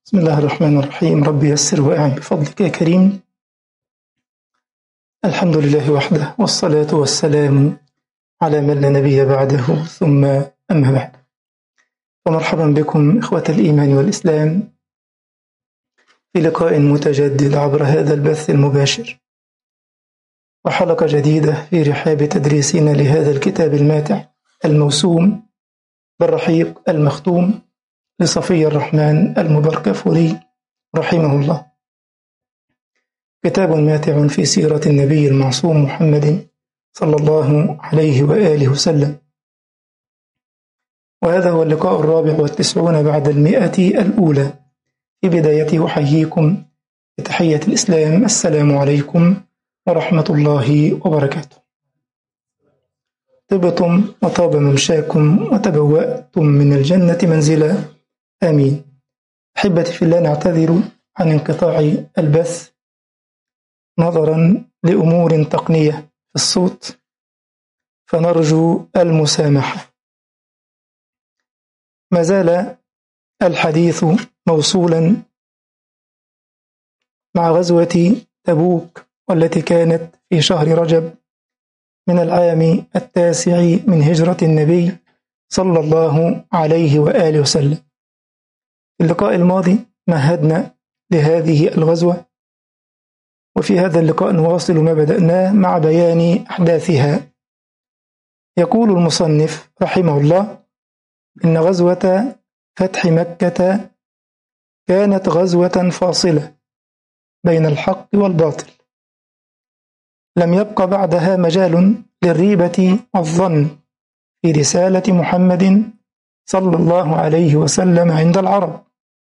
بسم الله الرحمن الرحيم رب يسر وأعن بفضلك يا كريم الحمد لله وحده والصلاة والسلام على من لا نبي بعده ثم أما بعد ومرحبا بكم إخوة الإيمان والإسلام في لقاء متجدد عبر هذا البث المباشر وحلقة جديدة في رحاب تدريسنا لهذا الكتاب الماتع الموسوم بالرحيق المختوم لصفي الرحمن المبركفوري رحمه الله كتاب ماتع في سيرة النبي المعصوم محمد صلى الله عليه وآله وسلم وهذا هو اللقاء الرابع والتسعون بعد المئة الأولى في بدايته أحييكم بتحية الإسلام السلام عليكم ورحمة الله وبركاته طبتم وطاب ممشاكم وتبوأتم من الجنة منزلا آمين أحبتي في الله نعتذر عن انقطاع البث نظرا لأمور تقنية في الصوت فنرجو المسامحة ما زال الحديث موصولا مع غزوة تبوك والتي كانت في شهر رجب من العام التاسع من هجرة النبي صلى الله عليه وآله وسلم في اللقاء الماضي مهدنا لهذه الغزوة وفي هذا اللقاء نواصل ما بدأناه مع بيان أحداثها يقول المصنف رحمه الله إن غزوة فتح مكة كانت غزوة فاصلة بين الحق والباطل لم يبق بعدها مجال للريبة والظن في رسالة محمد صلى الله عليه وسلم عند العرب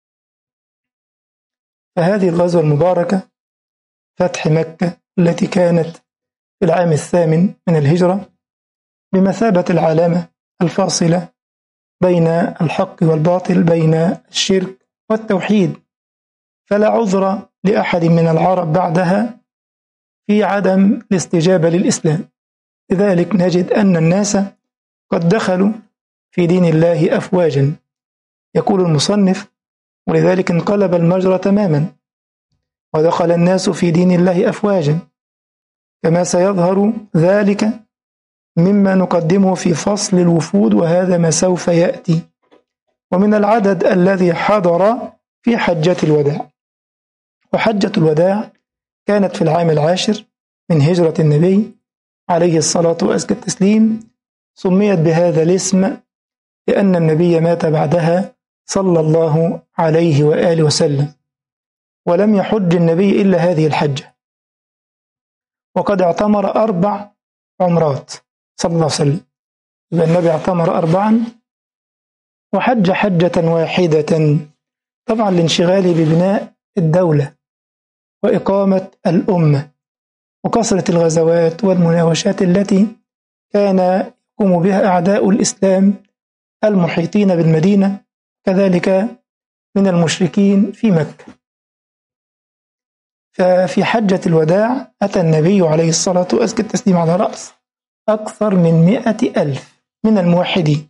فهذه الغزوة المباركة فتح مكة التي كانت في العام الثامن من الهجرة بمثابة العلامة الفاصلة بين الحق والباطل بين الشرك والتوحيد فلا عذر لأحد من العرب بعدها في عدم الاستجابة للإسلام لذلك نجد أن الناس قد دخلوا في دين الله أفواجا يقول المصنف ولذلك انقلب المجرى تماما ودخل الناس في دين الله أفواجا كما سيظهر ذلك مما نقدمه في فصل الوفود وهذا ما سوف يأتي ومن العدد الذي حضر في حجة الوداع وحجة الوداع كانت في العام العاشر من هجرة النبي عليه الصلاة وأزكى التسليم سميت بهذا الاسم لأن النبي مات بعدها صلى الله عليه وآله وسلم ولم يحج النبي إلا هذه الحجة وقد اعتمر أربع عمرات صلى الله عليه وسلم يبقى النبي اعتمر أربعا وحج حجة واحدة طبعا لانشغاله ببناء الدولة وإقامة الأمة وكثرة الغزوات والمناوشات التي كان يقوم بها أعداء الإسلام المحيطين بالمدينة كذلك من المشركين في مكة ففي حجة الوداع أتى النبي عليه الصلاة وأزكى التسليم على رأس أكثر من مئة ألف من الموحدين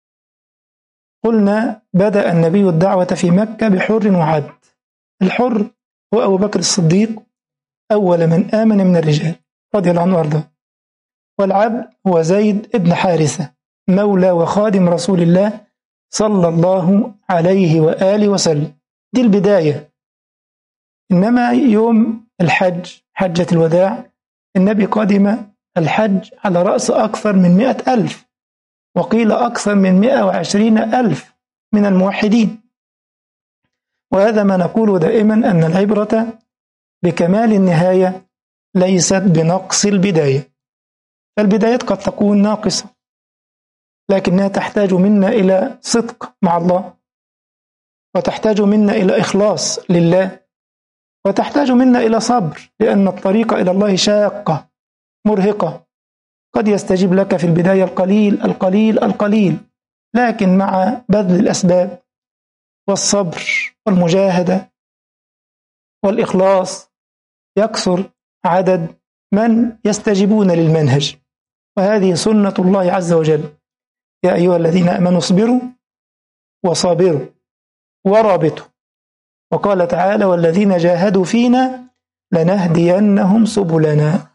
قلنا بدأ النبي الدعوة في مكة بحر وعبد الحر هو أبو بكر الصديق أول من آمن من الرجال رضي الله عنه وأرضاه والعبد هو زيد ابن حارثة مولى وخادم رسول الله صلى الله عليه وآله وسلم دي البداية إنما يوم الحج حجة الوداع النبي قدم الحج على رأس أكثر من مئة ألف وقيل أكثر من مئة وعشرين ألف من الموحدين وهذا ما نقول دائما أن العبرة بكمال النهاية ليست بنقص البداية فالبدايات قد تكون ناقصة لكنها تحتاج منا إلى صدق مع الله وتحتاج منا إلى إخلاص لله وتحتاج منا إلى صبر لأن الطريق إلى الله شاقة مرهقة قد يستجيب لك في البداية القليل القليل القليل لكن مع بذل الأسباب والصبر والمجاهدة والإخلاص يكثر عدد من يستجيبون للمنهج وهذه سنة الله عز وجل يا أيها الذين آمنوا اصبروا وصابروا ورابطوا وقال تعالى والذين جاهدوا فينا لنهدينهم سبلنا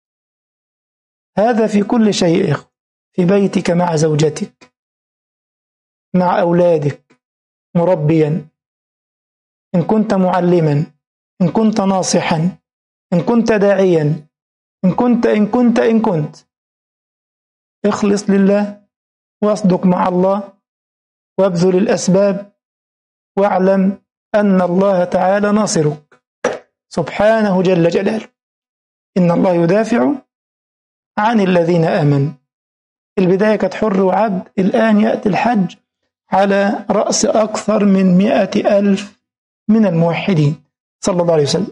هذا في كل شيء في بيتك مع زوجتك مع أولادك مربيا إن كنت معلما إن كنت ناصحا إن كنت داعيا إن كنت إن كنت إن كنت اخلص لله واصدق مع الله وابذل الأسباب واعلم أن الله تعالى ناصرك سبحانه جل جلاله إن الله يدافع عن الذين آمنوا البداية كانت حر وعبد الآن يأتي الحج على رأس أكثر من مئة ألف من الموحدين صلى الله عليه وسلم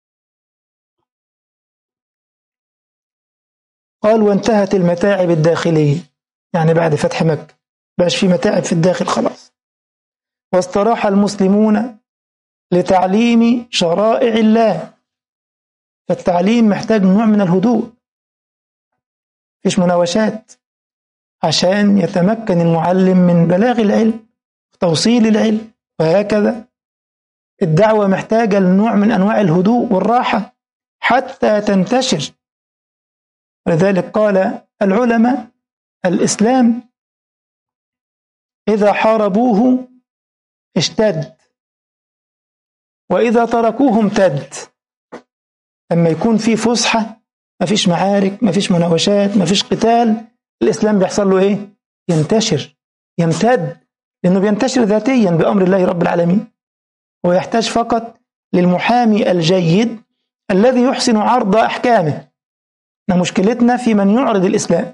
قال وانتهت المتاعب الداخلية يعني بعد فتح مكة بقاش في متاعب في الداخل خلاص واستراح المسلمون لتعليم شرائع الله فالتعليم محتاج نوع من الهدوء فيش مناوشات عشان يتمكن المعلم من بلاغ العلم توصيل العلم وهكذا الدعوة محتاجة لنوع من أنواع الهدوء والراحة حتى تنتشر لذلك قال العلماء الإسلام إذا حاربوه اشتد وإذا تركوه امتد لما يكون في فسحة مفيش معارك مفيش مناوشات مفيش قتال الإسلام بيحصل له إيه؟ ينتشر يمتد لأنه بينتشر ذاتيا بأمر الله رب العالمين ويحتاج فقط للمحامي الجيد الذي يحسن عرض أحكامه مشكلتنا في من يعرض الإسلام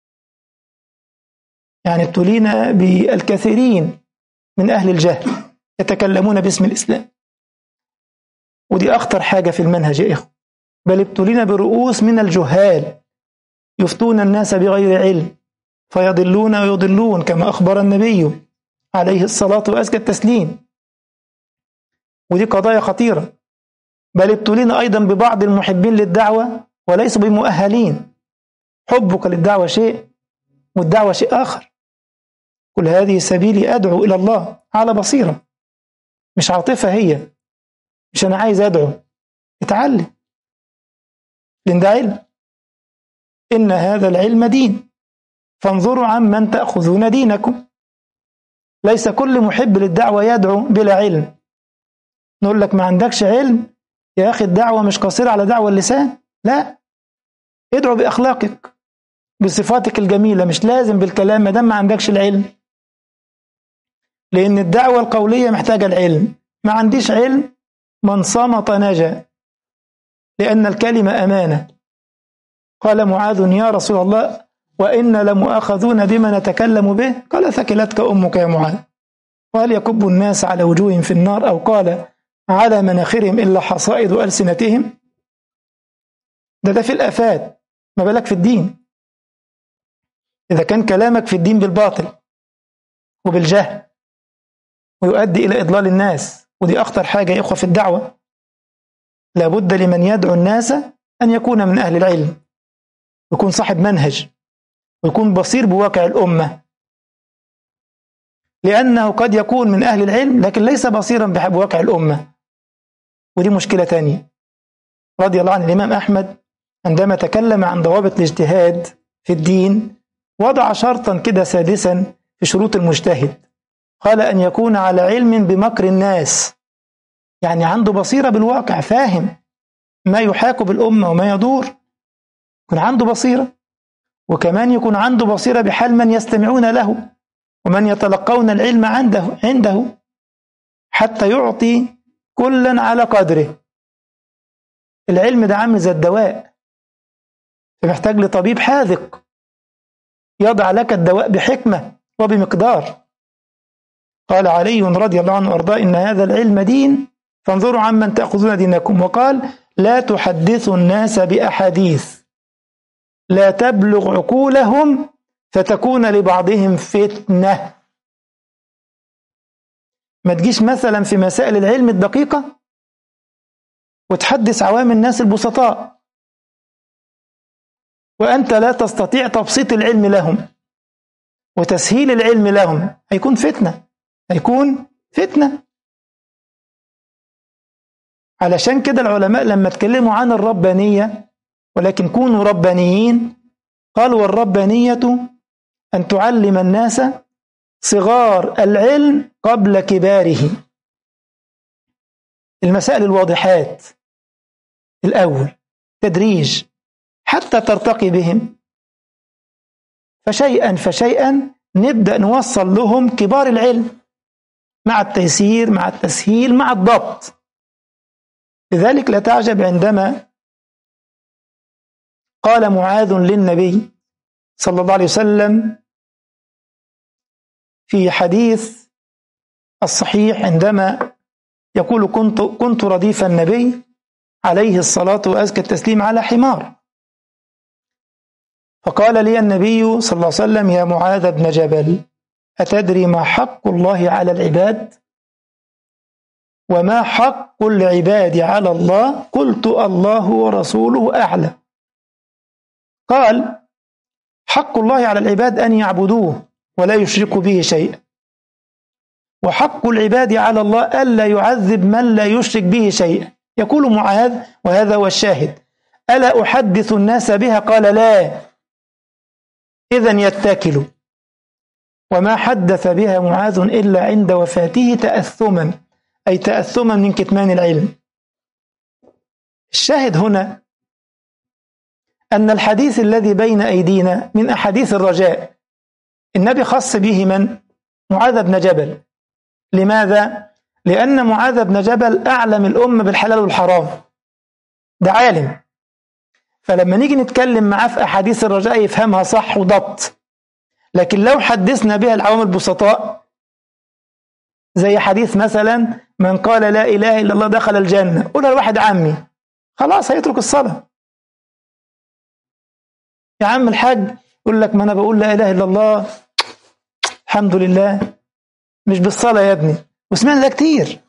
يعني ابتلينا بالكثيرين من أهل الجهل يتكلمون باسم الإسلام ودي أخطر حاجة في المنهج يا إخوة بل ابتلينا برؤوس من الجهال يفتون الناس بغير علم فيضلون ويضلون كما أخبر النبي عليه الصلاة وأزكى التسليم ودي قضايا خطيرة بل ابتلينا أيضا ببعض المحبين للدعوة وليسوا بمؤهلين حبك للدعوة شيء والدعوة شيء آخر كل هذه سبيلي أدعو إلى الله على بصيرة مش عاطفة هي مش أنا عايز أدعو اتعلم لأن ده علم إن هذا العلم دين فانظروا عمن تأخذون دينكم ليس كل محب للدعوة يدعو بلا علم نقول لك ما عندكش علم يا أخي الدعوة مش قصيرة على دعوة اللسان لا ادعو بأخلاقك بصفاتك الجميلة مش لازم بالكلام ما دام ما عندكش العلم لأن الدعوة القولية محتاجة العلم ما عنديش علم من صمت نجا لأن الكلمة أمانة قال معاذ يا رسول الله وإن لمؤاخذون بما نتكلم به قال ثكلتك أمك يا معاذ وهل يكب الناس على وجوههم في النار أو قال على مناخرهم إلا حصائد ألسنتهم ده ده في الآفات ما بالك في الدين إذا كان كلامك في الدين بالباطل وبالجهل ويؤدي إلى إضلال الناس ودي أخطر حاجة يا إخوة في الدعوة لابد لمن يدعو الناس أن يكون من أهل العلم يكون صاحب منهج ويكون بصير بواقع الأمة لأنه قد يكون من أهل العلم لكن ليس بصيرا بواقع الأمة ودي مشكلة تانية رضي الله عن الإمام أحمد عندما تكلم عن ضوابط الاجتهاد في الدين وضع شرطا كده سادسا في شروط المجتهد قال أن يكون على علم بمكر الناس يعني عنده بصيرة بالواقع فاهم ما يحاك بالأمة وما يدور يكون عنده بصيرة وكمان يكون عنده بصيرة بحال من يستمعون له ومن يتلقون العلم عنده عنده حتى يعطي كلا على قدره العلم ده عامل زي الدواء فمحتاج لطبيب حاذق يضع لك الدواء بحكمة وبمقدار قال علي رضي الله عنه وارضاه إن هذا العلم دين فانظروا عمن تأخذون دينكم وقال لا تحدثوا الناس بأحاديث لا تبلغ عقولهم فتكون لبعضهم فتنة ما تجيش مثلا في مسائل العلم الدقيقة وتحدث عوام الناس البسطاء وأنت لا تستطيع تبسيط العلم لهم وتسهيل العلم لهم هيكون فتنة هيكون فتنة علشان كده العلماء لما اتكلموا عن الربانية ولكن كونوا ربانيين قالوا والربانية أن تعلم الناس صغار العلم قبل كباره المسائل الواضحات الأول تدريج حتى ترتقي بهم فشيئا فشيئا نبدأ نوصل لهم كبار العلم مع التيسير مع التسهيل مع الضبط لذلك لا تعجب عندما قال معاذ للنبي صلى الله عليه وسلم في حديث الصحيح عندما يقول كنت كنت رديف النبي عليه الصلاة وأزكى التسليم على حمار فقال لي النبي صلى الله عليه وسلم يا معاذ بن جبل أتدري ما حق الله على العباد وما حق العباد على الله قلت الله ورسوله أعلم قال حق الله على العباد أن يعبدوه ولا يشركوا به شيئا وحق العباد على الله ألا يعذب من لا يشرك به شيئا يقول معاذ وهذا هو الشاهد ألا أحدث الناس بها قال لا إذا يتكلوا وما حدث بها معاذ إلا عند وفاته تأثما أي تأثما من كتمان العلم الشاهد هنا أن الحديث الذي بين أيدينا من أحاديث الرجاء النبي خص به من؟ معاذ بن جبل لماذا؟ لأن معاذ بن جبل أعلم الأمة بالحلال والحرام ده عالم فلما نيجي نتكلم معاه في أحاديث الرجاء يفهمها صح وضبط لكن لو حدثنا بها العوام البسطاء زي حديث مثلا من قال لا إله إلا الله دخل الجنة قولها لواحد عمي خلاص هيترك الصلاة يا عم الحاج يقول لك ما أنا بقول لا إله إلا الله الحمد لله مش بالصلاة يا ابني وسمعنا ده كتير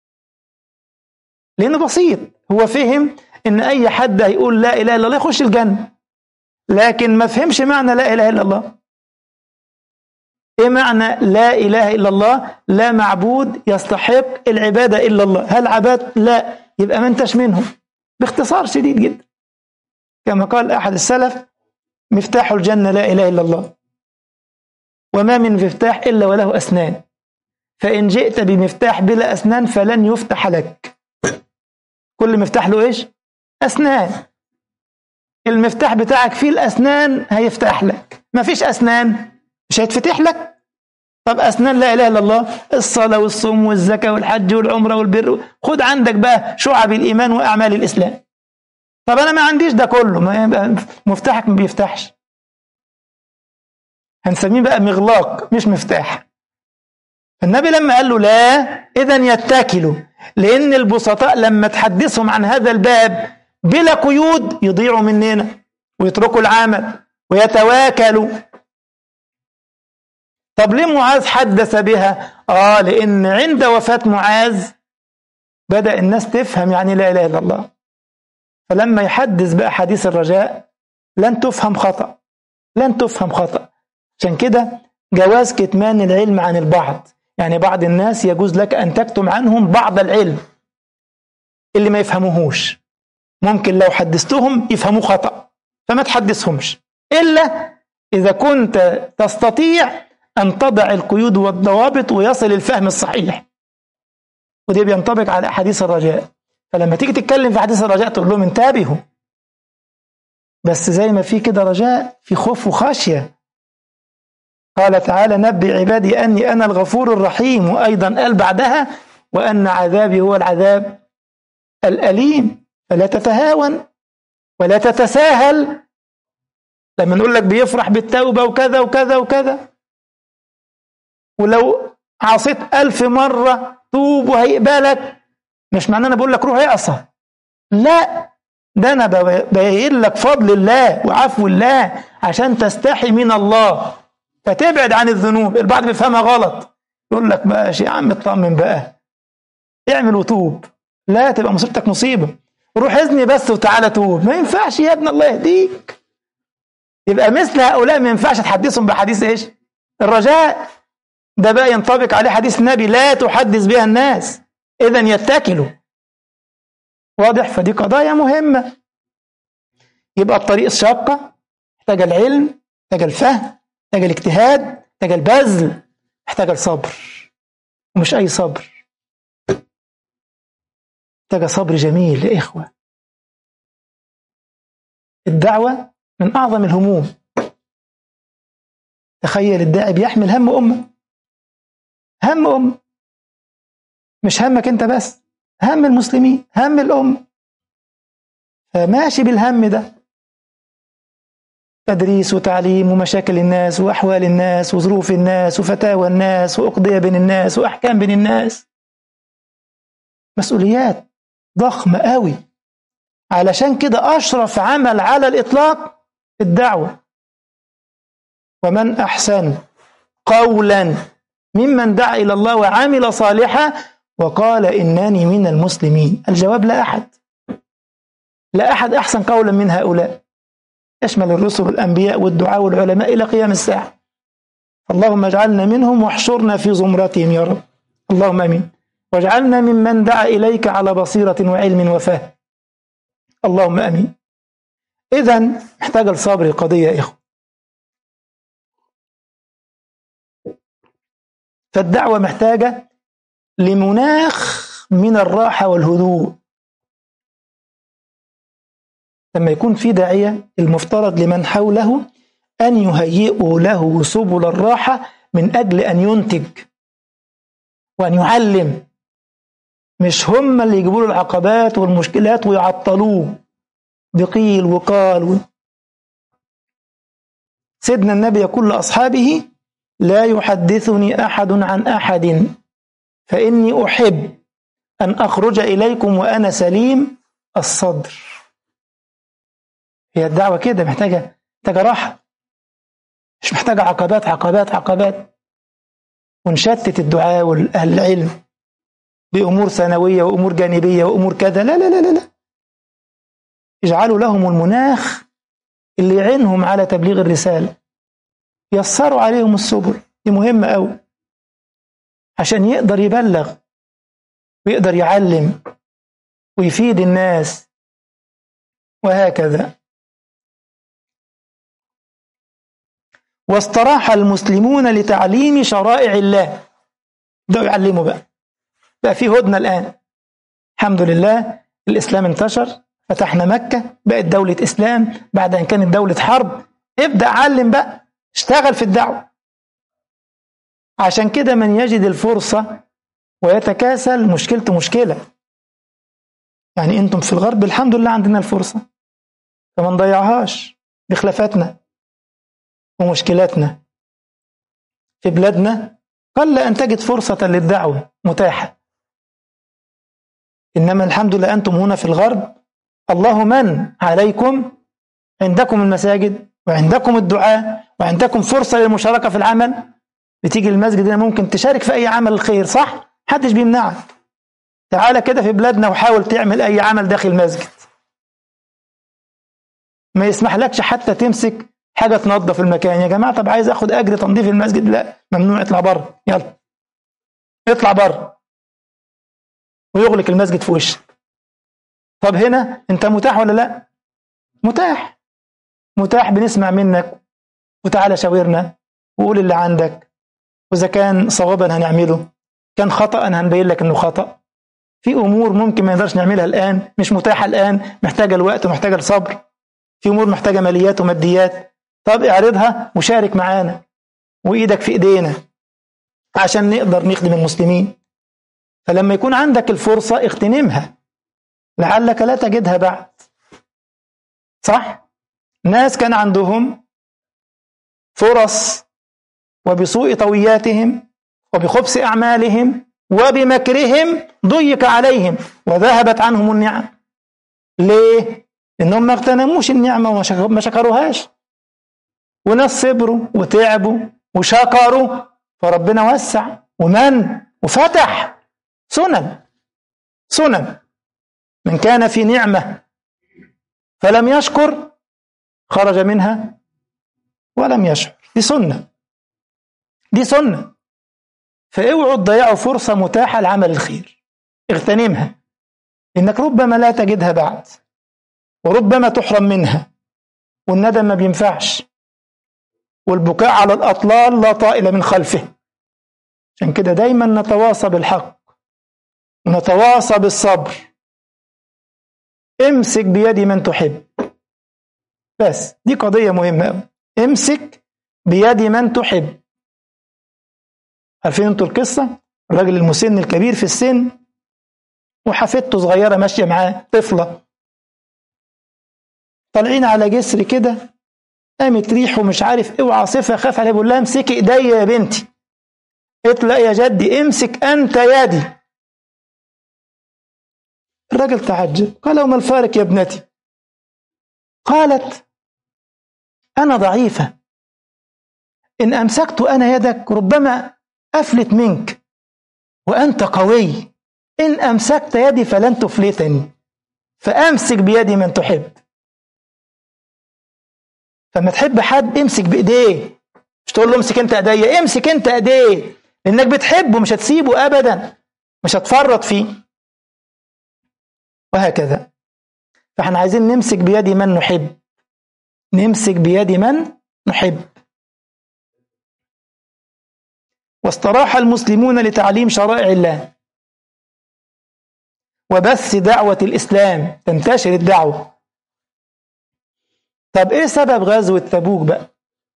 لأنه بسيط هو فهم إن أي حد هيقول لا إله إلا الله يخش الجنة لكن ما فهمش معنى لا إله إلا الله إيه معنى لا إله إلا الله لا معبود يستحق العبادة إلا الله هل عباد لا يبقى ما انتش منهم باختصار شديد جدا كما قال أحد السلف مفتاح الجنة لا إله إلا الله وما من مفتاح إلا وله أسنان فإن جئت بمفتاح بلا أسنان فلن يفتح لك كل مفتاح له إيش أسنان المفتاح بتاعك فيه الأسنان هيفتح لك ما فيش أسنان مش هيتفتح لك طب أسنان لا إله إلا الله الصلاة والصوم والزكاة والحج والعمرة والبر خد عندك بقى شعب الإيمان وأعمال الإسلام طب أنا ما عنديش ده كله ما مفتاحك ما بيفتحش هنسميه بقى مغلاق مش مفتاح النبي لما قال له لا إذا يتكلوا لأن البسطاء لما تحدثهم عن هذا الباب بلا قيود يضيعوا مننا ويتركوا العمل ويتواكلوا طب ليه معاذ حدث بها آه لأن عند وفاة معاذ بدأ الناس تفهم يعني لا إله إلا الله فلما يحدث بأحاديث الرجاء لن تفهم خطأ لن تفهم خطأ عشان كده جواز كتمان العلم عن البعض يعني بعض الناس يجوز لك أن تكتم عنهم بعض العلم اللي ما يفهموهوش ممكن لو حدثتهم يفهموا خطأ فما تحدثهمش إلا إذا كنت تستطيع أن تضع القيود والضوابط ويصل الفهم الصحيح ودي بينطبق على أحاديث الرجاء فلما تيجي تتكلم في حديث الرجاء تقول لهم انتبهوا بس زي ما في كده رجاء في خوف وخشية قال تعالى نبئ عبادي أني أنا الغفور الرحيم وأيضا قال بعدها وأن عذابي هو العذاب الأليم فلا تتهاون ولا تتساهل لما نقول لك بيفرح بالتوبة وكذا وكذا وكذا ولو عصيت ألف مرة توب وهيقبلك مش معناه أنا بقول لك روح اعصى لا ده أنا ببين لك فضل الله وعفو الله عشان تستحي من الله فتبعد عن الذنوب البعض بيفهمها غلط يقول لك ماشي يا عم اطمن بقى اعمل وتوب لا تبقى مصيبتك مصيبة روح اذني بس وتعالى توب ما ينفعش يا ابن الله يهديك يبقى مثل هؤلاء ما ينفعش تحدثهم بحديث ايش الرجاء ده بقى ينطبق عليه حديث النبي لا تحدث بها الناس اذا يتكلوا واضح فدي قضايا مهمة يبقى الطريق الشاقة محتاجة العلم محتاجة الفهم محتاجة الاجتهاد محتاجة البذل محتاجة الصبر ومش أي صبر محتاجة صبر جميل يا إخوة الدعوة من أعظم الهموم تخيل الداعي بيحمل هم أمة هم أمة مش همك أنت بس هم المسلمين هم الأمة فماشي بالهم ده تدريس وتعليم ومشاكل الناس وأحوال الناس وظروف الناس وفتاوى الناس وأقضية بين الناس وأحكام بين الناس مسؤوليات ضخمة قوي علشان كده أشرف عمل على الإطلاق الدعوة ومن أحسن قولا ممن دعا إلى الله وعمل صالحا وقال إنني من المسلمين الجواب لا أحد لا أحد أحسن قولا من هؤلاء يشمل الرسل والأنبياء والدعاء والعلماء إلى قيام الساعة اللهم اجعلنا منهم واحشرنا في زمرتهم يا رب اللهم امين واجعلنا ممن دعا اليك على بصيره وعلم وفهم اللهم امين اذا محتاج الصبر القضيه يا اخوه فالدعوه محتاجه لمناخ من الراحه والهدوء لما يكون في داعيه المفترض لمن حوله أن يهيئوا له سبل الراحة من أجل أن ينتج وأن يعلم مش هم اللي يجيبوا له العقبات والمشكلات ويعطلوه بقيل وقال و... سيدنا النبي يقول لأصحابه لا يحدثني أحد عن أحد فإني أحب أن أخرج إليكم وأنا سليم الصدر هي الدعوة كده محتاجة محتاجة راحة مش محتاجة عقبات عقبات عقبات ونشتت الدعاء والأهل العلم بأمور ثانوية وأمور جانبية وأمور كذا لا لا لا لا, لا. اجعلوا لهم المناخ اللي يعينهم على تبليغ الرسالة يسروا عليهم السبل دي مهمة أوي عشان يقدر يبلغ ويقدر يعلم ويفيد الناس وهكذا واستراح المسلمون لتعليم شرائع الله بدأوا يعلموا بقى بقى في هدنة الآن الحمد لله الإسلام انتشر فتحنا مكة بقت دولة إسلام بعد أن كانت دولة حرب ابدأ علم بقى اشتغل في الدعوة عشان كده من يجد الفرصة ويتكاسل مشكلته مشكلة يعني انتم في الغرب الحمد لله عندنا الفرصة فما نضيعهاش بخلافاتنا ومشكلاتنا في بلادنا قل أن تجد فرصة للدعوة متاحة إنما الحمد لله أنتم هنا في الغرب الله من عليكم عندكم المساجد وعندكم الدعاء وعندكم فرصة للمشاركة في العمل بتيجي المسجد هنا ممكن تشارك في أي عمل الخير صح؟ محدش بيمنعك تعالى كده في بلادنا وحاول تعمل أي عمل داخل المسجد ما يسمح لكش حتى تمسك حاجة تنظف المكان يا جماعة طب عايز اخد اجر تنظيف المسجد لا ممنوع اطلع بره يلا اطلع بره ويغلق المسجد في وشك طب هنا انت متاح ولا لا متاح متاح بنسمع منك وتعالى شاورنا وقول اللي عندك واذا كان صوابا هنعمله كان خطا هنبين لك انه خطا في امور ممكن ما نقدرش نعملها الان مش متاحه الان محتاجه الوقت ومحتاجه الصبر في امور محتاجه ماليات وماديات طب اعرضها وشارك معانا وايدك في ايدينا عشان نقدر نخدم المسلمين فلما يكون عندك الفرصة اغتنمها لعلك لا تجدها بعد صح؟ ناس كان عندهم فرص وبسوء طوياتهم وبخبث أعمالهم وبمكرهم ضيق عليهم وذهبت عنهم النعم ليه؟ إنهم ما اغتنموش النعمة وما شكروهاش وناس صبروا وتعبوا وشكروا فربنا وسع ومن وفتح سنن سنن من كان في نعمة فلم يشكر خرج منها ولم يشعر دي سنة دي سنة فاوعوا تضيعوا فرصة متاحة لعمل الخير اغتنمها إنك ربما لا تجدها بعد وربما تحرم منها والندم ما بينفعش والبكاء على الأطلال لا طائل من خلفه عشان كده دايما نتواصى بالحق ونتواصى بالصبر امسك بيد من تحب بس دي قضية مهمة أوي امسك بيد من تحب عارفين انتوا القصة الراجل المسن الكبير في السن وحفيدته صغيرة ماشية معاه طفلة طالعين على جسر كده قامت ريح ومش عارف ايه وعاصفة خاف عليها بيقول لها امسكي ايديا يا بنتي قلت لا يا جدي امسك انت يدي الراجل تعجب قال وما الفارق يا ابنتي قالت انا ضعيفة ان امسكت انا يدك ربما افلت منك وانت قوي ان امسكت يدي فلن تفلتني فامسك بيدي من تحب فما تحب حد امسك بايديه مش تقول له امسك انت ايديا امسك انت ايديه لانك بتحبه مش هتسيبه ابدا مش هتفرط فيه وهكذا فاحنا عايزين نمسك بيد من نحب نمسك بيد من نحب واستراح المسلمون لتعليم شرائع الله وبث دعوة الإسلام تنتشر الدعوة طب إيه سبب غزوة تبوك بقى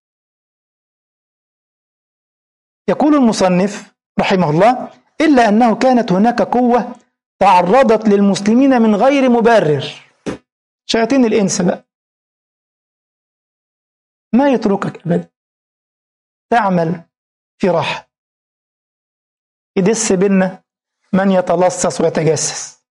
يقول المصنف رحمه الله إلا أنه كانت هناك قوة تعرضت للمسلمين من غير مبرر شياطين الإنس بقى ما يتركك أبدا تعمل في راحة يدس بينا من يتلصص ويتجسس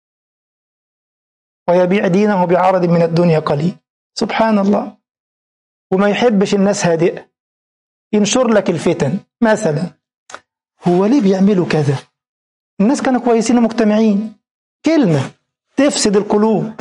ويبيع دينه بعرض من الدنيا قليل سبحان الله وما يحبش الناس هادئة ينشر لك الفتن مثلا هو ليه بيعملوا كذا الناس كانوا كويسين ومجتمعين كلمة تفسد القلوب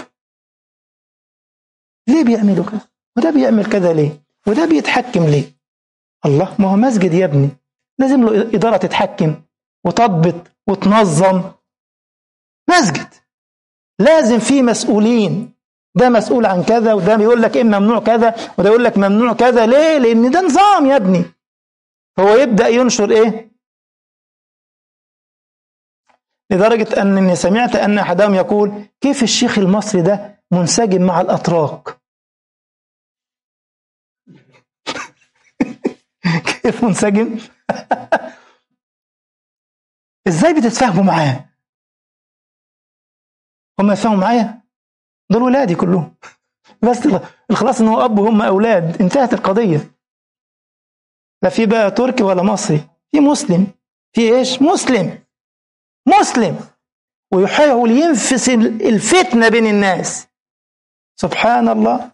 ليه بيعملوا كذا وده بيعمل كذا ليه وده بيتحكم ليه الله ما هو مسجد يا ابني لازم له إدارة تتحكم وتضبط وتنظم مسجد لازم فيه مسؤولين ده مسؤول عن كذا وده بيقول لك ايه ممنوع كذا وده يقول لك ممنوع كذا ليه لان ده نظام يا ابني هو يبدا ينشر ايه لدرجه انني سمعت ان احدهم يقول كيف الشيخ المصري ده منسجم مع الاتراك كيف منسجم ازاي بتتفاهموا معاه هم يفهموا معايا دول ولادي كلهم بس الخلاص ان هو اب وهم اولاد انتهت القضيه لا في بقى تركي ولا مصري في مسلم في ايش مسلم مسلم ويحاول ينفس الفتنه بين الناس سبحان الله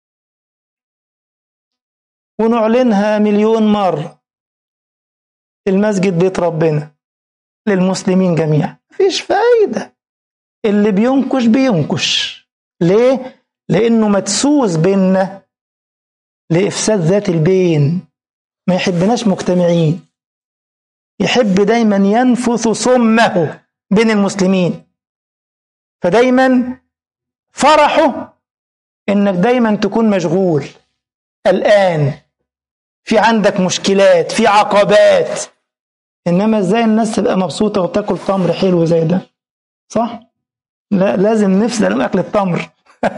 ونعلنها مليون مره المسجد بيت ربنا للمسلمين جميعا مفيش فايده اللي بينكش بينكش ليه؟ لأنه مدسوس بيننا لإفساد ذات البين ما يحبناش مجتمعين يحب دايما ينفث صمه بين المسلمين فدايما فرحه انك دايما تكون مشغول الآن في عندك مشكلات في عقبات انما ازاي الناس تبقى مبسوطه وتاكل تمر حلو زي ده صح لا لازم نفصل عن اكل التمر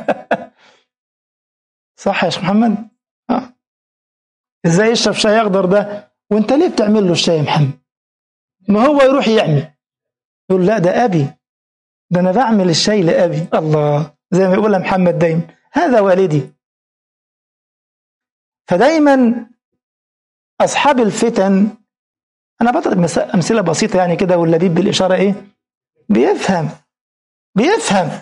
صح يا شيخ محمد آه. ازاي يشرب شاي اخضر ده وانت ليه بتعمل له الشاي يا محمد ما هو يروح يعمل يقول لا ده ابي ده انا بعمل الشاي لابي الله زي ما يقولها محمد دايما هذا والدي فدايما اصحاب الفتن انا بضرب امثله بسيطه يعني كده واللبيب بالاشاره ايه بيفهم بيفهم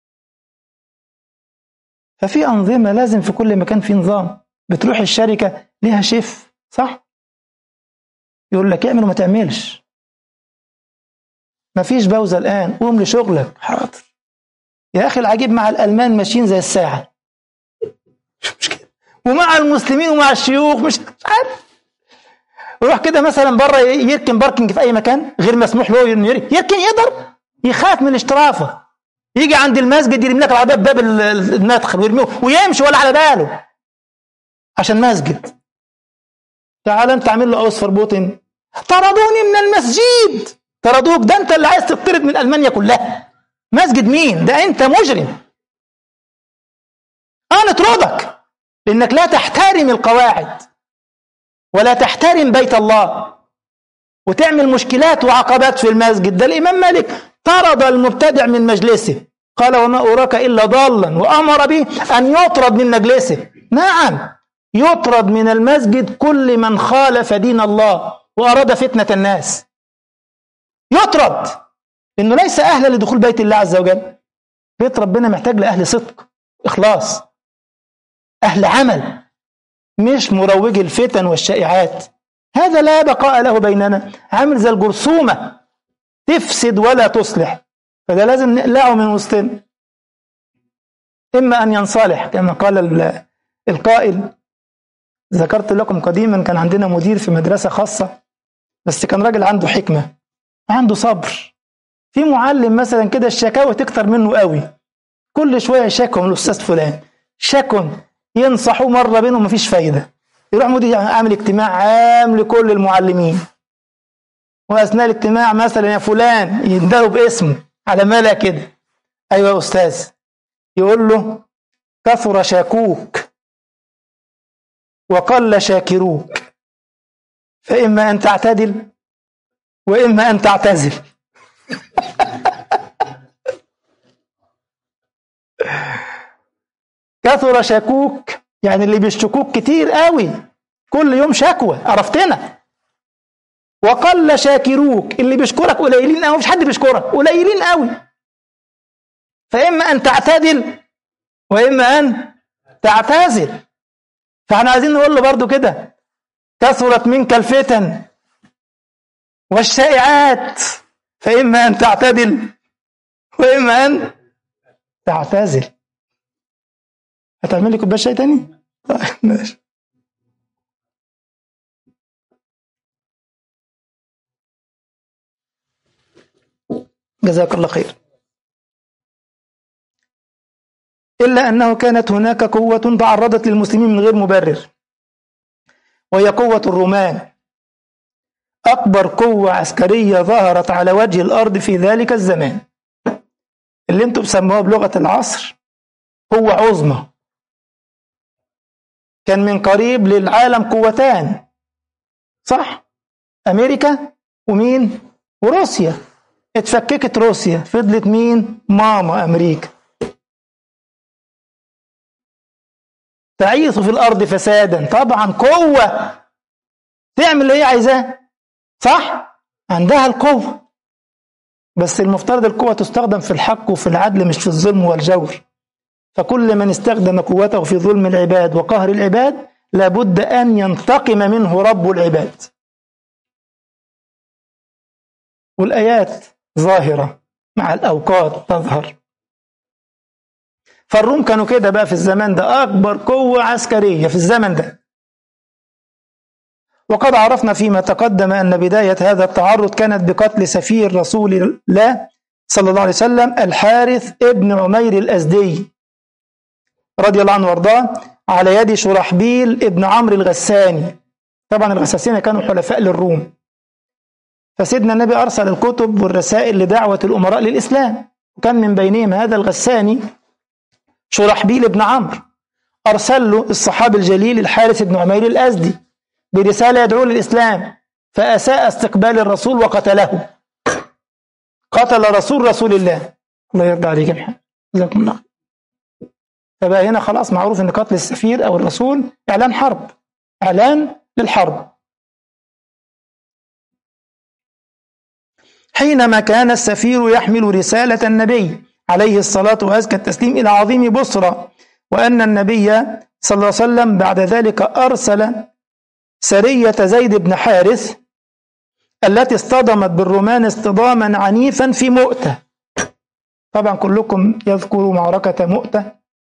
ففي أنظمة لازم في كل مكان في نظام بتروح الشركة ليها شيف صح؟ يقول لك اعمل وما تعملش مفيش بوزة الآن قوم لشغلك حاضر يا أخي العجيب مع الألمان ماشيين زي الساعة مش مشكلة ومع المسلمين ومع الشيوخ مش عارف يروح كده مثلا بره يركن باركنج في أي مكان غير مسموح له يركن يقدر يخاف من الاشترافة يجي عند المسجد يرمي لك العربيه بباب المدخل ويرميه ويمشي ولا على باله عشان مسجد تعال انت عامل له اوسفر بوتن طردوني من المسجد طردوك ده انت اللي عايز تطرد من المانيا كلها مسجد مين ده انت مجرم اه نطردك لانك لا تحترم القواعد ولا تحترم بيت الله وتعمل مشكلات وعقبات في المسجد ده الامام مالك طرد المبتدع من مجلسه قال وما أراك إلا ضالا وأمر به أن يطرد من مجلسه نعم يطرد من المسجد كل من خالف دين الله وأراد فتنة الناس يطرد إنه ليس أهلا لدخول بيت الله عز وجل بيت ربنا محتاج لأهل صدق إخلاص أهل عمل مش مروج الفتن والشائعات هذا لا بقاء له بيننا عامل زي الجرثومة تفسد ولا تصلح فده لازم نقلعه من وسطنا إما أن ينصلح كما قال القائل ذكرت لكم قديما كان عندنا مدير في مدرسة خاصة بس كان راجل عنده حكمة عنده صبر في معلم مثلا كده الشكاوى تكتر منه قوي كل شوية يشكوا من الأستاذ فلان شكوا ينصحوا مرة بينهم مفيش فايدة يروح مدير عامل اجتماع عام لكل المعلمين واثناء الاجتماع مثلا يا فلان يندهوا باسمه على ملا كده ايوه يا استاذ يقول له كثر شاكوك وقل شاكروك فاما ان تعتدل واما ان تعتزل كثر شاكوك يعني اللي بيشتكوك كتير قوي كل يوم شكوى عرفتنا وقل شاكروك اللي بيشكرك قليلين قوي مفيش حد بيشكرك قليلين قوي فاما ان تعتدل واما ان تعتزل فاحنا عايزين نقول له برضو كده كثرت منك الفتن والشائعات فاما ان تعتدل واما ان تعتزل هتعمل لي كوبايه شاي تاني؟ طيب ماشي جزاك الله خير إلا أنه كانت هناك قوة تعرضت للمسلمين من غير مبرر وهي قوة الرومان أكبر قوة عسكرية ظهرت على وجه الأرض في ذلك الزمان اللي انتم بسموها بلغة العصر قوة عظمى كان من قريب للعالم قوتان صح أمريكا ومين وروسيا اتفككت روسيا فضلت مين ماما أمريكا تعيث في الأرض فسادا طبعا قوة تعمل اللي هي عايزاه صح عندها القوة بس المفترض القوة تستخدم في الحق وفي العدل مش في الظلم والجور فكل من استخدم قوته في ظلم العباد وقهر العباد لابد أن ينتقم منه رب العباد والآيات ظاهرة مع الأوقات تظهر فالروم كانوا كده بقى في الزمان ده أكبر قوة عسكرية في الزمن ده وقد عرفنا فيما تقدم أن بداية هذا التعرض كانت بقتل سفير رسول الله صلى الله عليه وسلم الحارث ابن عمير الأزدي رضي الله عنه وارضاه على يد شرحبيل ابن عمرو الغساني طبعا الغساسين كانوا حلفاء للروم فسيدنا النبي أرسل الكتب والرسائل لدعوة الأمراء للإسلام وكان من بينهم هذا الغساني شرحبيل بن عمرو أرسل له الصحابي الجليل الحارث بن عمير الأزدي برسالة يدعو للإسلام فأساء استقبال الرسول وقتله قتل رسول رسول الله الله يرضى عليك يا محمد جزاكم الله فبقى هنا خلاص معروف ان قتل السفير او الرسول اعلان حرب اعلان للحرب حينما كان السفير يحمل رسالة النبي عليه الصلاة وأزكى التسليم إلى عظيم بصرى وأن النبي صلى الله عليه وسلم بعد ذلك أرسل سرية زيد بن حارث التي اصطدمت بالرومان اصطداما عنيفا في مؤتة طبعا كلكم يذكر معركة مؤتة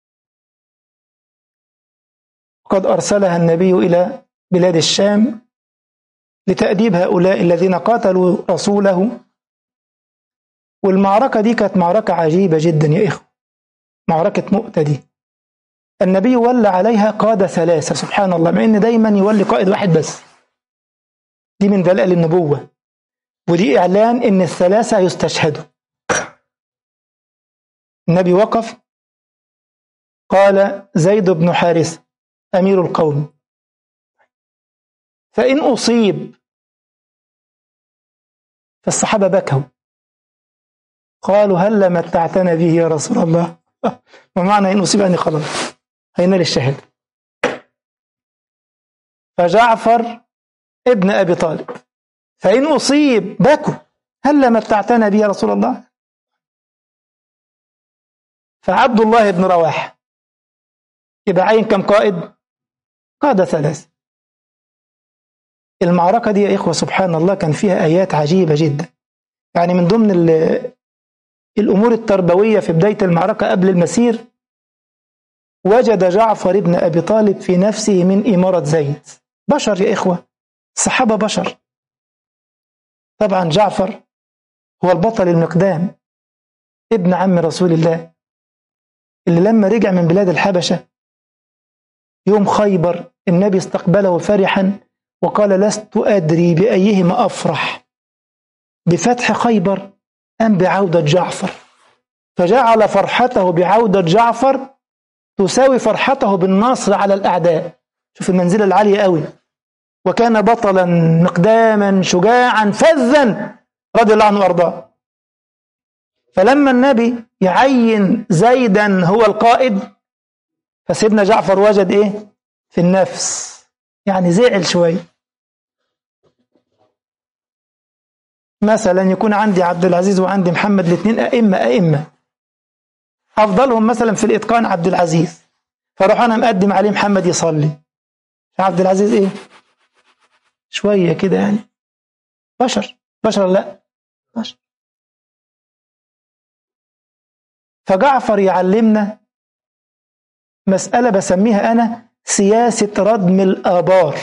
وقد أرسلها النبي إلى بلاد الشام لتأديب هؤلاء الذين قاتلوا رسوله والمعركة دي كانت معركة عجيبة جدا يا إخوة معركة مؤتة دي النبي ولى عليها قادة ثلاثة سبحان الله مع إن دايما يولي قائد واحد بس دي من دلائل النبوة ودي إعلان إن الثلاثة يستشهدوا النبي وقف قال زيد بن حارثة أمير القوم فإن أصيب فالصحابة بكوا قالوا هل متعتنا به يا رسول الله ومعنى إن أصيب يعني خلاص هينال الشهادة فجعفر ابن أبي طالب فإن أصيب بكوا هل متعتنا به يا رسول الله فعبد الله بن رواحه يبقى عين كم قائد قادة ثلاثة المعركة دي يا إخوة سبحان الله كان فيها آيات عجيبة جدا يعني من ضمن الأمور التربوية في بداية المعركة قبل المسير وجد جعفر بن أبي طالب في نفسه من إمارة زيد بشر يا إخوة الصحابة بشر طبعا جعفر هو البطل المقدام ابن عم رسول الله اللي لما رجع من بلاد الحبشة يوم خيبر النبي استقبله فرحا وقال لست أدري بأيهما أفرح بفتح خيبر أم بعودة جعفر فجعل فرحته بعودة جعفر تساوي فرحته بالنصر على الأعداء شوف المنزلة العالية قوي وكان بطلا مقداما شجاعا فذا رضي الله عنه وارضاه فلما النبي يعين زيدا هو القائد فسيدنا جعفر وجد ايه في النفس يعني زعل شويه مثلا يكون عندي عبد العزيز وعندي محمد الاثنين ائمه ائمه افضلهم مثلا في الاتقان عبد العزيز فاروح انا مقدم عليه محمد يصلي عبد العزيز ايه شويه كده يعني بشر بشر لا بشر فجعفر يعلمنا مسألة بسميها أنا سياسة ردم الآبار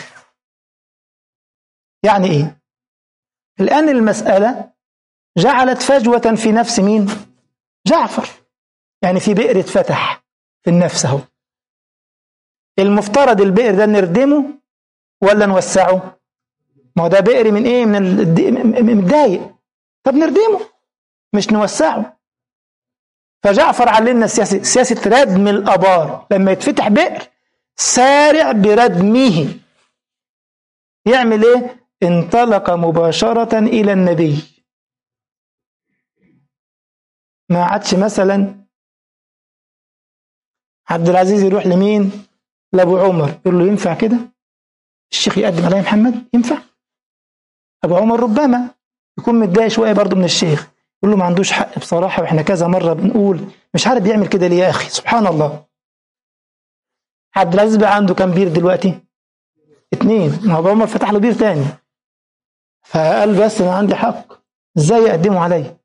يعني إيه؟ الآن المسألة جعلت فجوة في نفس مين؟ جعفر يعني في بئر اتفتح في النفس اهو المفترض البئر ده نردمه ولا نوسعه؟ ما هو ده بئر من ايه؟ من متضايق طب نردمه مش نوسعه فجعفر علمنا السياسة سياسة ردم الآبار لما يتفتح بئر سارع بردمه يعمل ايه انطلق مباشرة إلى النبي ما عادش مثلا عبد العزيز يروح لمين لأبو عمر يقول له ينفع كده الشيخ يقدم علي محمد ينفع أبو عمر ربما يكون متضايق شوية برضه من الشيخ يقول له ما عندوش حق بصراحة واحنا كذا مرة بنقول مش عارف بيعمل كده ليه يا أخي سبحان الله عبد العزيز بقى عنده كام بير دلوقتي؟ اتنين ما هو عمر فتح له بير تاني فقال بس انا عندي حق ازاي يقدموا عليا؟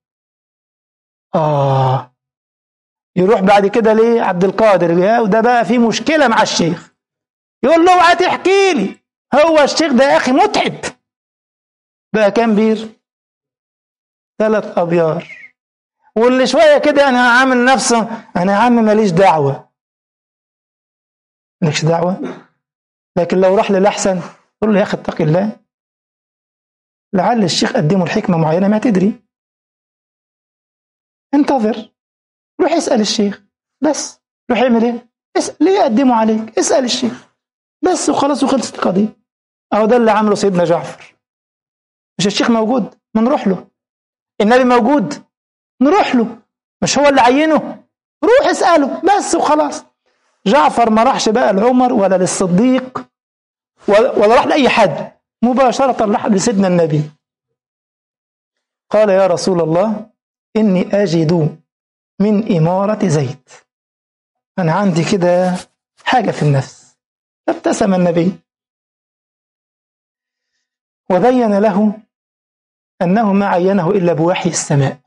اه يروح بعد كده ليه عبد القادر وده بقى في مشكلة مع الشيخ يقول له اوعى تحكي لي هو الشيخ ده يا اخي متعب بقى كام بير؟ ثلاث ابيار واللي شويه كده انا عامل نفسه انا يا عم ماليش دعوه مالكش دعوه لكن لو راح للاحسن قول له يا اخي اتق الله لعل الشيخ قدمه الحكمه معينه ما تدري انتظر روح اسال الشيخ بس روح اعمل ايه اسال ليه يقدموا عليك اسال الشيخ بس وخلاص وخلصت القضيه اهو ده اللي عمله سيدنا جعفر مش الشيخ موجود ما نروح له النبي موجود نروح له مش هو اللي عينه روح اسأله بس وخلاص جعفر ما راحش بقى لعمر ولا للصديق ولا راح لأي حد مباشرة راح لسيدنا النبي قال يا رسول الله إني أجد من إمارة زيد أنا عندي كده حاجة في النفس فابتسم النبي وبين له أنه ما عينه إلا بوحي السماء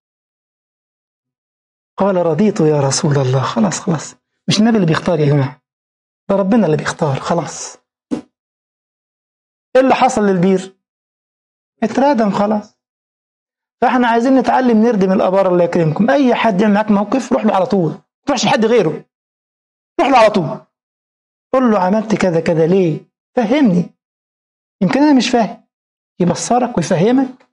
قال رضيت يا رسول الله خلاص خلاص مش النبي اللي بيختار يا جماعة ده ربنا اللي بيختار خلاص ايه اللي حصل للبير اتردم خلاص فاحنا عايزين نتعلم نردم الابار الله يكرمكم اي حد يعمل معاك موقف روح له على طول ما تروحش لحد غيره روح له على طول قول له عملت كذا كذا ليه فهمني يمكن انا مش فاهم يبصرك ويفهمك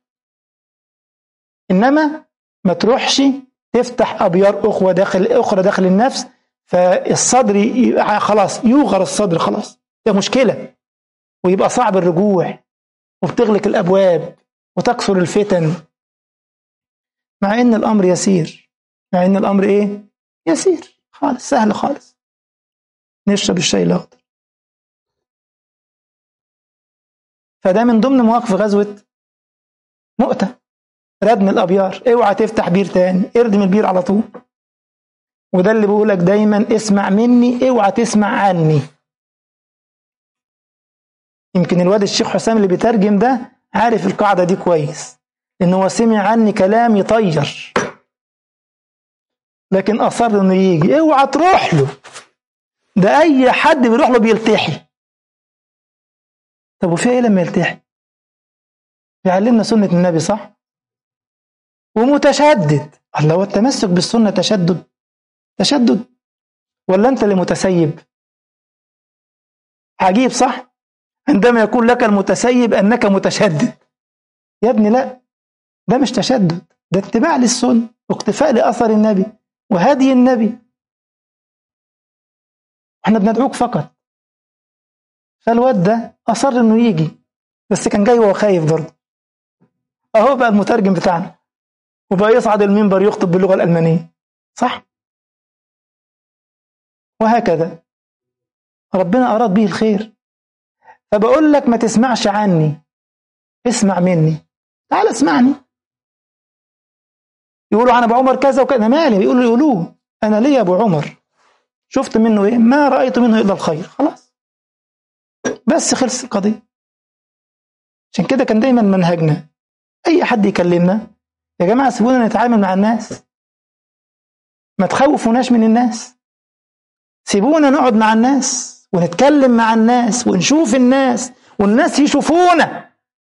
انما ما تروحش تفتح ابيار اخوه داخل اخرى داخل النفس فالصدر ي- خلاص يوغر الصدر خلاص ده مشكله ويبقى صعب الرجوع وبتغلق الابواب وتكثر الفتن مع ان الامر يسير مع ان الامر ايه يسير خالص سهل خالص نشرب الشاي الاخضر فده من ضمن مواقف غزوه مؤتة ردم الابيار اوعى تفتح بير تاني اردم البير على طول وده اللي بقولك دايما اسمع مني اوعى تسمع عني يمكن الواد الشيخ حسام اللي بيترجم ده عارف القاعدة دي كويس لأن هو سمع عني كلام يطير لكن أصر إنه يجي اوعى تروح له ده أي حد بيروح له بيلتحي طب وفي إيه لما يلتحي؟ بيعلمنا سنة النبي صح؟ ومتشدد الله هو التمسك بالسنة تشدد تشدد ولا أنت اللي متسيب؟ عجيب صح؟ عندما يقول لك المتسيب أنك متشدد يا ابني لا ده مش تشدد ده اتباع للسنة واقتفاء لأثر النبي وهدي النبي احنا بندعوك فقط فالواد ده أصر إنه يجي بس كان جاي وهو خايف برضه أهو بقى المترجم بتاعنا وبقى يصعد المنبر يخطب باللغة الألمانية صح؟ وهكذا ربنا أراد به الخير فبقول لك ما تسمعش عني اسمع مني تعال اسمعني يقولوا عن ابو عمر كذا وكذا انا مالي بيقولوا يقولوه انا ليه يا ابو عمر شفت منه ايه ما رايت منه الا الخير خلاص بس خلص القضيه عشان كده كان دايما منهجنا اي حد يكلمنا يا جماعه سيبونا نتعامل مع الناس ما تخوفوناش من الناس سيبونا نقعد مع الناس ونتكلم مع الناس ونشوف الناس والناس يشوفونا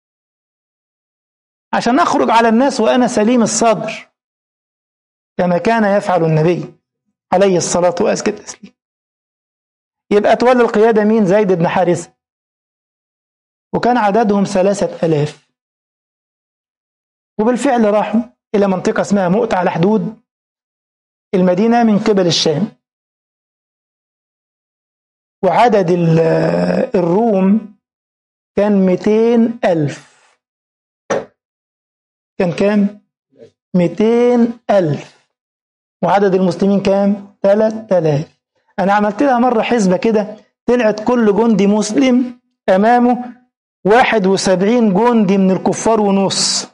عشان نخرج على الناس وأنا سليم الصدر كما كان يفعل النبي عليه الصلاة وأزكى التسليم يبقى تولى القيادة مين زيد بن حارثة وكان عددهم ثلاثة ألاف وبالفعل راحوا إلى منطقة اسمها مؤتة على حدود المدينة من قبل الشام وعدد الروم كان 200 ألف كان كام؟ 200 ألف وعدد المسلمين كام؟ 3000 أنا عملت لها مرة حسبة كده طلعت كل جندي مسلم أمامه 71 جندي من الكفار ونص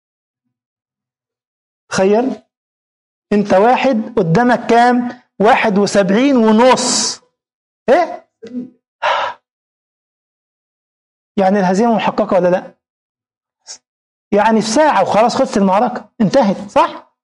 تخيل انت واحد قدامك كام 71 ونص ايه يعني الهزيمه محققه ولا لا يعني في ساعه وخلاص خلصت المعركه انتهت صح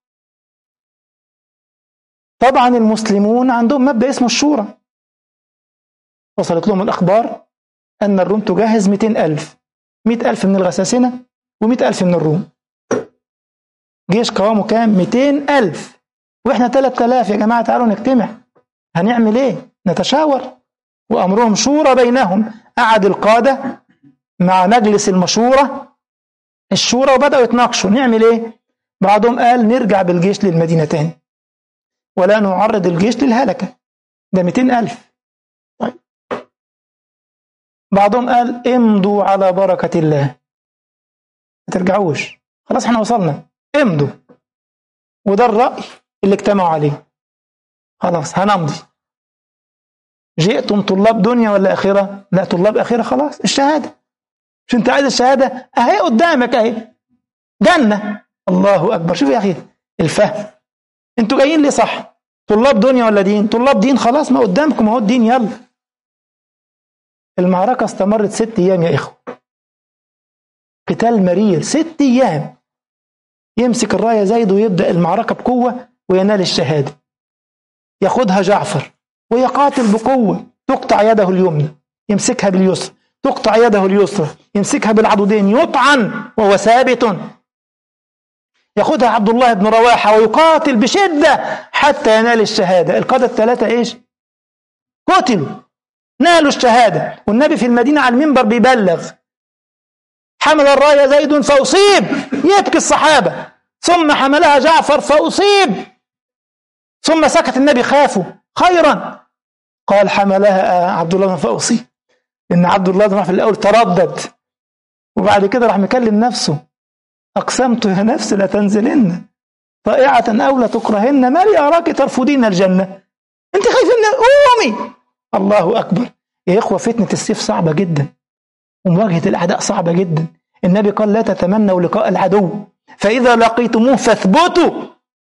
طبعا المسلمون عندهم مبدا اسمه الشورى وصلت لهم الاخبار ان الروم تجهز 200 ألف 100 ألف من الغساسنة و100 ألف من الروم جيش قوامه كام 200 ألف واحنا 3000 يا جماعه تعالوا نجتمع هنعمل ايه نتشاور وأمرهم شورى بينهم قعد القادة مع مجلس المشورة الشورى وبدأوا يتناقشوا نعمل ايه بعضهم قال نرجع بالجيش للمدينة تاني ولا نعرض الجيش للهلكة ده 200 ألف طيب. بعضهم قال امضوا على بركة الله ما ترجعوش خلاص احنا وصلنا امضوا وده الرأي اللي اجتمعوا عليه خلاص هنمضي جئتم طلاب دنيا ولا آخرة لا طلاب آخرة خلاص الشهادة مش انت عايز الشهادة اهي قدامك اهي جنة الله أكبر شوف يا أخي الفهم انتوا جايين ليه صح طلاب دنيا ولا دين طلاب دين خلاص ما قدامكم اهو الدين يلا المعركة استمرت ست أيام يا إخوة قتال مرير ست أيام يمسك الراية زيد ويبدأ المعركة بقوة وينال الشهادة ياخدها جعفر ويقاتل بقوة تقطع يده اليمنى يمسكها باليسرى تقطع يده اليسرى يمسكها بالعضدين يطعن وهو ثابت ياخدها عبد الله بن رواحة ويقاتل بشدة حتى ينال الشهادة القادة الثلاثة إيش قتلوا نالوا الشهادة والنبي في المدينة على المنبر بيبلغ حمل الراية زيد فأصيب يبكي الصحابة ثم حملها جعفر فأصيب ثم سكت النبي خافوا خيرا قال حملها عبد الله فأصيب إن عبد الله بن في الأول تردد وبعد كده راح مكلم نفسه أقسمت يا نفس لتنزلن طائعة أو لتكرهن ما لي أراك ترفضين الجنة أنت خايفة من قومي الله أكبر يا إخوة فتنة السيف صعبة جدا ومواجهة الأعداء صعبة جدا النبي قال لا تتمنوا لقاء العدو فإذا لقيتموه فاثبتوا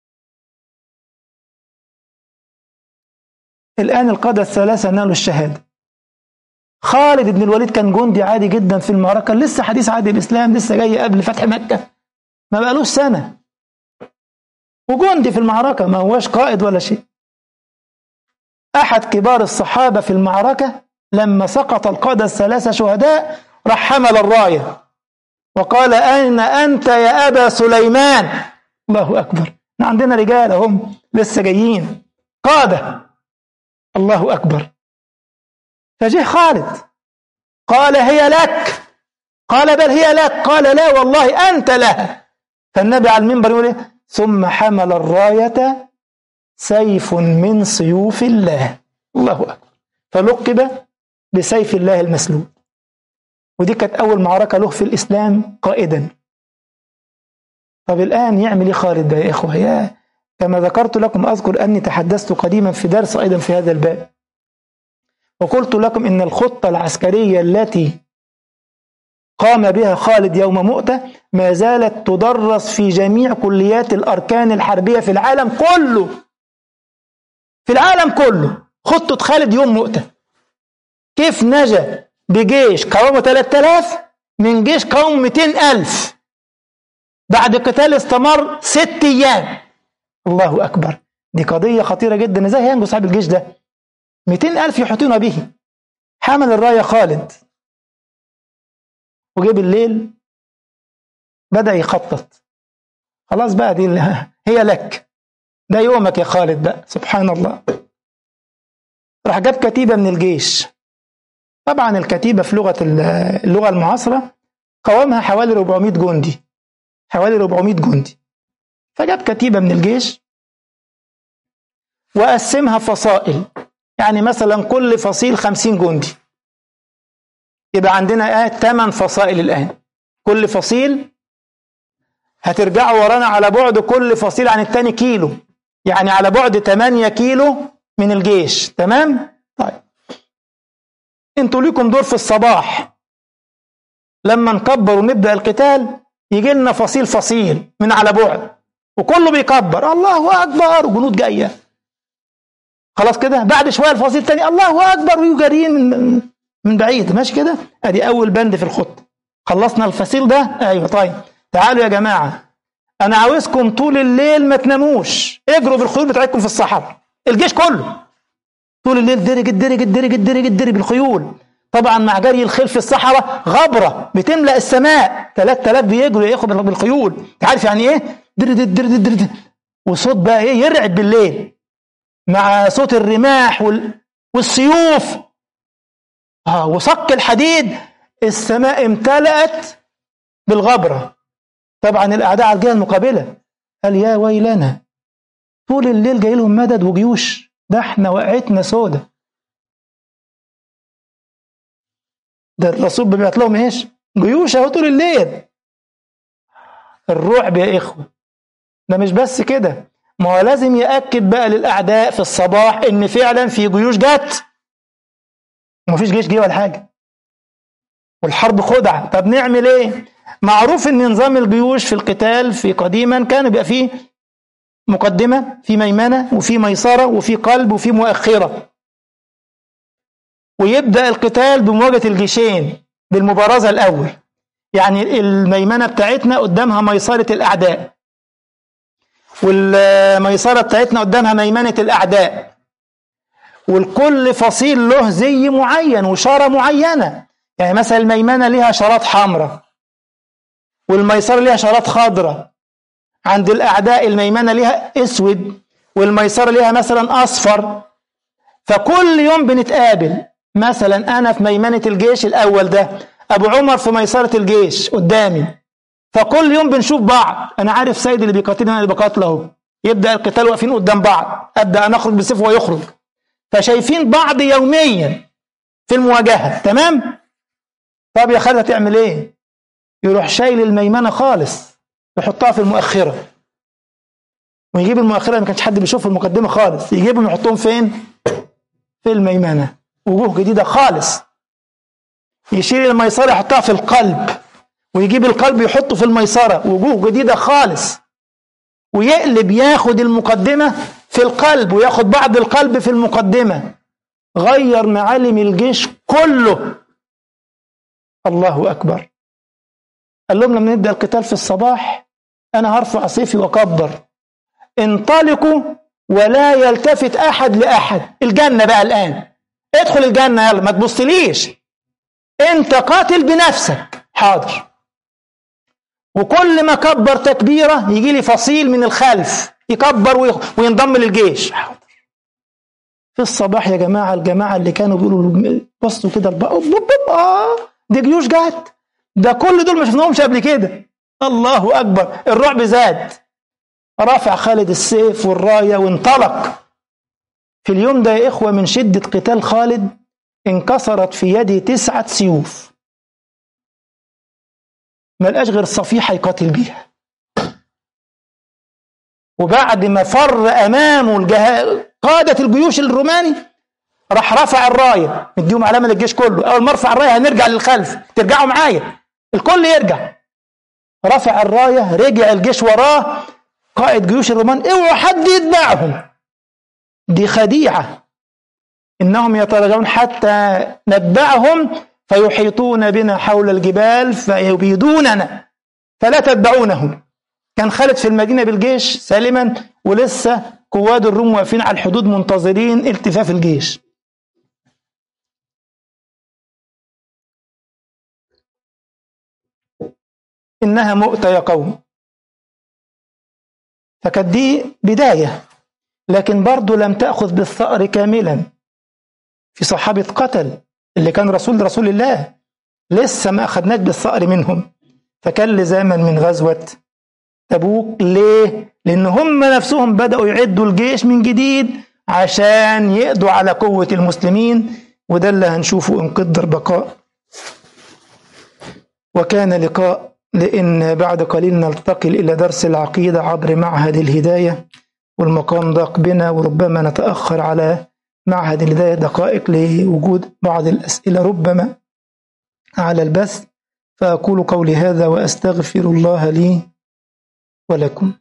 الآن القادة الثلاثة نالوا الشهادة خالد بن الوليد كان جندي عادي جدا في المعركة لسه حديث عهد الإسلام لسه جاي قبل فتح مكة ما بقالوش سنة وجندي في المعركة ما هوش قائد ولا شيء أحد كبار الصحابة في المعركة لما سقط القادة الثلاثة شهداء راح حمل الراية وقال أين أنت يا أبا سليمان الله أكبر عندنا رجال هم لسه جايين قادة الله أكبر فجه خالد قال هي لك قال بل هي لك قال لا والله أنت لها فالنبي على المنبر يقول إيه؟ ثم حمل الراية سيف من سيوف الله الله أكبر فلقب بسيف الله المسلول ودي كانت أول معركة له في الإسلام قائدا طب الآن يعمل إيه خالد ده يا إخوة يا كما ذكرت لكم أذكر أني تحدثت قديما في درس أيضا في هذا الباب وقلت لكم إن الخطة العسكرية التي قام بها خالد يوم مؤتة ما زالت تدرس في جميع كليات الأركان الحربية في العالم كله في العالم كله خطة خالد يوم مؤتة كيف نجا بجيش قوامه 3000 من جيش قوم 200000 بعد قتال استمر ست أيام الله أكبر دي قضية خطيرة جدا ازاي هينجو صاحب الجيش ده 200000 يحيطون به حمل الراية خالد وجه بالليل بدأ يخطط خلاص بقى دي هي لك ده يومك يا خالد بقى سبحان الله راح جاب كتيبة من الجيش طبعا الكتيبة في لغة اللغة المعاصرة قوامها حوالي 400 جندي حوالي 400 جندي فجاب كتيبة من الجيش وقسمها فصائل يعني مثلا كل فصيل 50 جندي يبقى عندنا آه 8 فصائل الآن كل فصيل هترجعوا ورانا على بعد كل فصيل عن التاني كيلو يعني على بعد 8 كيلو من الجيش تمام طيب انتوا ليكم دور في الصباح لما نكبر ونبدا القتال يجي لنا فصيل فصيل من على بعد وكله بيكبر الله اكبر وجنود جايه خلاص كده بعد شويه الفصيل الثاني الله اكبر ويجرين من من بعيد ماشي كده ادي اول بند في الخطه خلصنا الفصيل ده ايوه طيب تعالوا يا جماعه انا عاوزكم طول الليل ما تناموش اجروا بالخيول بتاعتكم في الصحراء الجيش كله طول الليل درج الدرج الدرج الدرج الدرج بالخيول طبعا مع جري الخيل في الصحراء غبره بتملا السماء 3000 بيجروا ياخد بالخيول انت عارف يعني ايه درد درد درد وصوت بقى ايه يرعب بالليل مع صوت الرماح وال... والسيوف اه وصك الحديد السماء امتلأت بالغبره طبعا الاعداء على الجهه المقابله قال يا ويلنا طول الليل جاي لهم مدد وجيوش ده احنا وقعتنا سودة ده الرسول بيبعت لهم ايش جيوش اهو طول الليل الرعب يا اخوه ده مش بس كده ما هو لازم ياكد بقى للاعداء في الصباح ان فعلا في جيوش جت مفيش جيش جه ولا حاجه والحرب خدعه طب نعمل ايه معروف ان نظام الجيوش في القتال في قديما كان بيبقى فيه مقدمة في ميمنة وفي ميسرة وفي قلب وفي مؤخرة ويبدأ القتال بمواجهة الجيشين بالمبارزة الأول يعني الميمنة بتاعتنا قدامها ميسرة الأعداء والميسرة بتاعتنا قدامها ميمنة الأعداء والكل فصيل له زي معين وشارة معينة يعني مثلا الميمنة ليها شارات حمراء والميسرة ليها شارات خضراء عند الأعداء الميمنة ليها أسود والميسرة ليها مثلا أصفر فكل يوم بنتقابل مثلا أنا في ميمنة الجيش الأول ده أبو عمر في ميسرة الجيش قدامي فكل يوم بنشوف بعض أنا عارف سيد اللي بيقاتلني أنا اللي بقاتله يبدأ القتال واقفين قدام بعض أبدأ أنا أخرج بالسيف ويخرج فشايفين بعض يوميا في المواجهة تمام طب يا خالد هتعمل ايه يروح شايل الميمنة خالص يحطها في المؤخرة ويجيب المؤخرة ما كانش حد بيشوف المقدمة خالص يجيبهم يحطهم فين في الميمنة وجوه جديدة خالص يشيل الميسرة يحطها في القلب ويجيب القلب يحطه في الميسرة وجوه جديدة خالص ويقلب ياخد المقدمة في القلب وياخد بعض القلب في المقدمة غير معالم الجيش كله الله أكبر قال لهم لما نبدأ القتال في الصباح أنا هرفع سيفي وأكبر انطلقوا ولا يلتفت أحد لأحد الجنة بقى الآن ادخل الجنة يلا ما تبصليش انت قاتل بنفسك حاضر وكل ما كبر تكبيرة يجي لي فصيل من الخلف يكبر وينضم للجيش حاضر في الصباح يا جماعة الجماعة اللي كانوا بيقولوا بصوا كده آه دي جيوش جت ده كل دول ما شفناهمش قبل كده الله أكبر الرعب زاد رفع خالد السيف والراية وانطلق في اليوم ده يا إخوة من شدة قتال خالد انكسرت في يدي تسعة سيوف ما لقاش غير صفيحة يقاتل بيها وبعد ما فر أمامه الجه... قادة الجيوش الروماني راح رفع الراية مديهم علامة للجيش كله أول ما ارفع الراية هنرجع للخلف ترجعوا معايا الكل يرجع رفع الراية رجع الجيش وراه قائد جيوش الرومان اوعوا حد يتبعهم دي خديعة إنهم يتراجعون حتى نتبعهم فيحيطون بنا حول الجبال فيبيدوننا فلا تتبعونهم كان خالد في المدينة بالجيش سالما ولسه قواد الروم واقفين على الحدود منتظرين التفاف الجيش إنها مؤتة يا قوم فكانت دي بداية لكن برضه لم تأخذ بالثأر كاملا في صحابة قتل اللي كان رسول رسول الله لسه ما أخذناش بالثأر منهم فكان لزاما من غزوة تبوك ليه؟ لأن هم نفسهم بدأوا يعدوا الجيش من جديد عشان يقضوا على قوة المسلمين وده اللي هنشوفه إن قدر بقاء وكان لقاء لأن بعد قليل نلتقل إلى درس العقيدة عبر معهد الهداية والمقام ضاق بنا وربما نتأخر على معهد الهداية دقائق لوجود بعض الأسئلة ربما على البث فأقول قولي هذا وأستغفر الله لي ولكم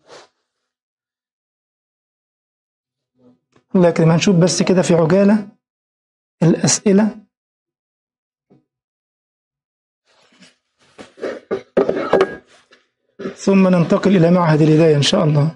لكن ما نشوف بس كده في عجالة الأسئلة ثم ننتقل إلى معهد الهداية إن شاء الله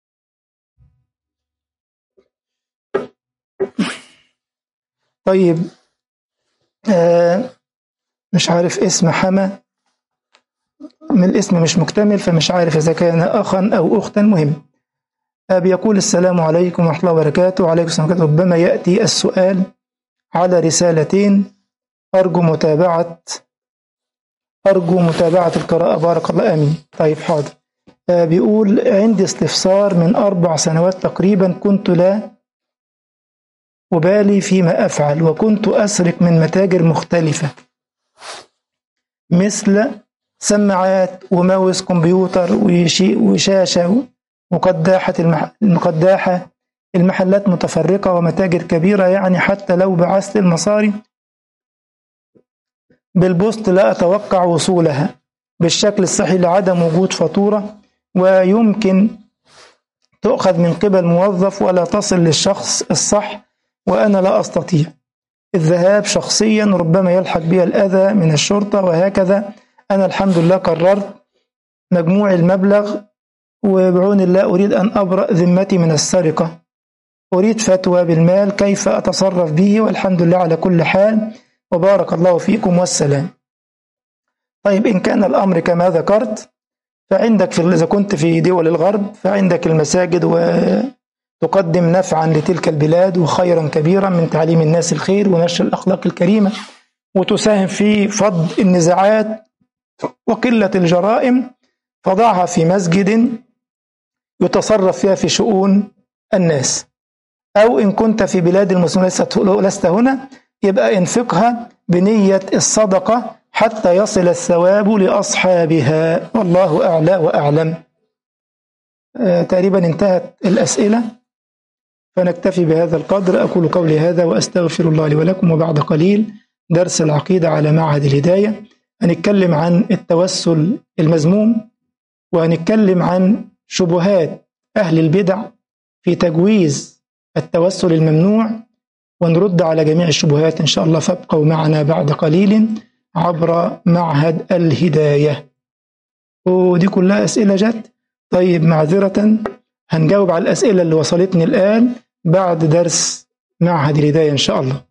طيب آه مش عارف اسم حما من الاسم مش مكتمل فمش عارف إذا كان أخا أو أختا مهم آه بيقول السلام عليكم ورحمة الله وبركاته وعليكم السلام ورحمة ربما يأتي السؤال على رسالتين أرجو متابعة أرجو متابعة القراءة بارك الله آمين طيب حاضر آه بيقول عندي استفسار من أربع سنوات تقريبا كنت لا أبالي فيما أفعل وكنت أسرق من متاجر مختلفة مثل سماعات وماوس كمبيوتر وشاشة وقداحة المقداحة المحلات متفرقة ومتاجر كبيرة يعني حتى لو بعثت المصاري بالبوست لا أتوقع وصولها بالشكل الصحي لعدم وجود فاتورة ويمكن تؤخذ من قبل موظف ولا تصل للشخص الصح وأنا لا أستطيع الذهاب شخصيا ربما يلحق بي الأذى من الشرطة وهكذا أنا الحمد لله قررت مجموع المبلغ وبعون الله أريد أن أبرأ ذمتي من السرقة أريد فتوى بالمال كيف أتصرف به والحمد لله على كل حال وبارك الله فيكم والسلام طيب إن كان الأمر كما ذكرت فعندك في إذا كنت في دول الغرب فعندك المساجد وتقدم نفعا لتلك البلاد وخيرا كبيرا من تعليم الناس الخير ونشر الأخلاق الكريمة وتساهم في فض النزاعات وقلة الجرائم فضعها في مسجد يتصرف فيها في شؤون الناس أو إن كنت في بلاد المسلمين لست هنا يبقى انفقها بنية الصدقة حتى يصل الثواب لأصحابها والله أعلى وأعلم آه تقريبا انتهت الأسئلة فنكتفي بهذا القدر أقول قولي هذا وأستغفر الله لي ولكم وبعد قليل درس العقيدة على معهد الهداية هنتكلم عن التوسل المذموم وهنتكلم عن شبهات أهل البدع في تجويز التوسل الممنوع ونرد على جميع الشبهات إن شاء الله فابقوا معنا بعد قليل عبر معهد الهداية ودي كلها أسئلة جت طيب معذرة هنجاوب على الأسئلة اللي وصلتني الآن بعد درس معهد الهداية إن شاء الله